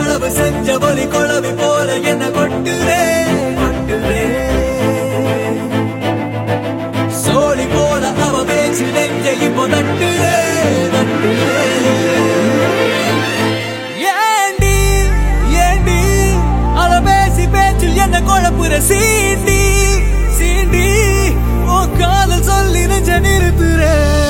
களவு செஞ்ச ஒலி குழவி போல என்ன கொட்டுறே கொட்டுறே சோழி போல அவ பேச்சு நெஞ்ச இப்போ தட்டுறே தட்டுறே ஏண்டி ஏண்டி அவ பேசி பேச்சில் என்ன குழப்புற சீண்டி சீண்டி ஓ காதல் சொல்லி நெஞ்ச நிறுத்துற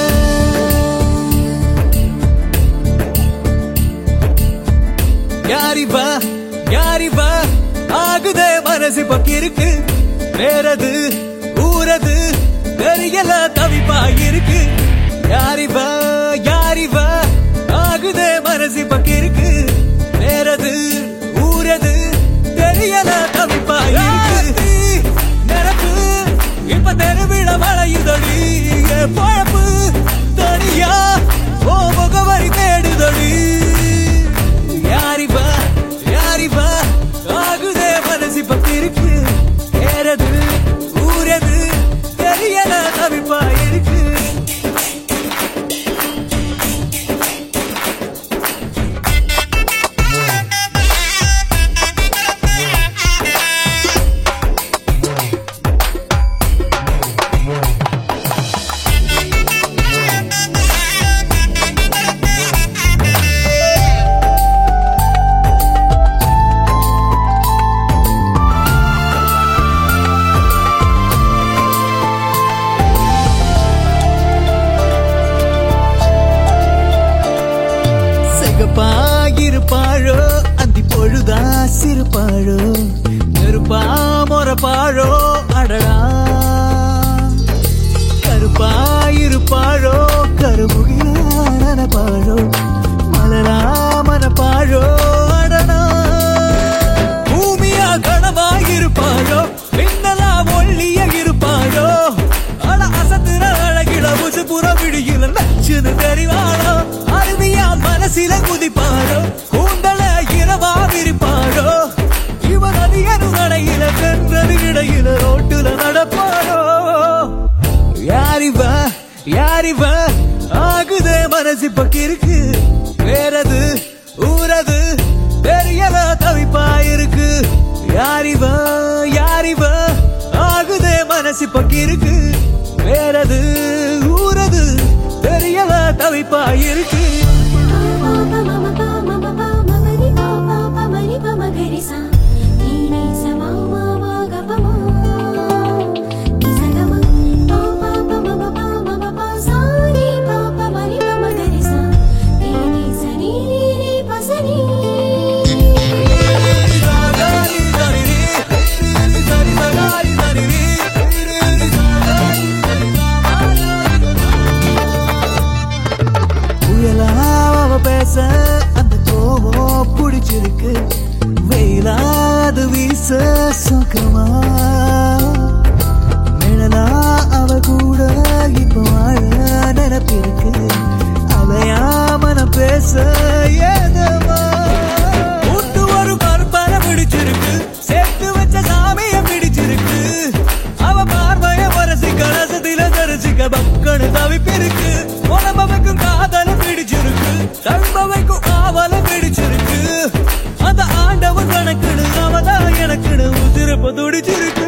யாரிவா யாரிவா ஆகுதே மனசு பக்கிருக்கு வேறது ஊரது தெரியல தவிப்பா இருக்கு யாரிவா யாரிவா ஆகுதே மனசு பக்கிருக்கு வேறது ஊரது தெரியல தவிப்பா இருக்கு நிரப்பு இப்ப தெருவிட வளையுதடி என் பொழப்பு தனியா ஓ முகவரி தேடுதடி யாரிவா யாரிவா ஆகுதே மனசு பத்திருக்கு ஏறது ஊரது தெரியல தவிப்பா இருக்கு சிகப்பாயிருப்பாழோ அந்தி பொழுதா சிறுபாழோ நெருப்பா மொறப்பாழோ அடடா கருப்பாயிருப்பாழோ கருமுகிலான பாழோ மலரா மனப்பாழோ அடடா பூமியா கனவாயிருப்பாழோ மின்னலா ஒள்ளிய இருப்பாழோ அட அசத்துற அழகிட உசு புற விடியில நச்சுன்னு தெரிவாளோ அருவியா மனசில குதிப்பாளோ கூந்தல இரவா விரிப்பாளோ இவன் அதிகனு நடையில சென்றது இடையில ரோட்டுல நடப்பாளோ யாரிவா யாரிவா ஆகுதே மனசு பக்கிருக்கு வேறது ஊரது தெரியல தவிப்பா இருக்கு யாரிவா யாரிவா ஆகுதே மனசு பக்கிருக்கு வேறது ஊரது தெரியல தவிப்பா இருக்கு புயலா அவ பேச அந்த கோவம் பிடிச்சிருக்கு வெயிலாது வீச சுகமா நிழலா அவ கூட இப்ப வாழ நினப்பிருக்கு அலையா மனம் பேச ஏதமா கூட்டு ஒரு கருப்பனை பிடிச்சிருக்கு சேர்த்து வச்ச சாமிய பிடிச்சிருக்கு அவ பார்வைய வரசி கலசத்தில தரிசிக்க பக்கனு தவிப்பிருக்கு உடம்ப வைக்கும் காதல பிடிச்சிருக்கு தழும்ப வைக்கும் ஆவல பிடிச்சிருக்கு அந்த ஆண்டவன் கணக்குன்னு அவதான் எனக்குன்னு உதிரப்ப துடிச்சிருக்கு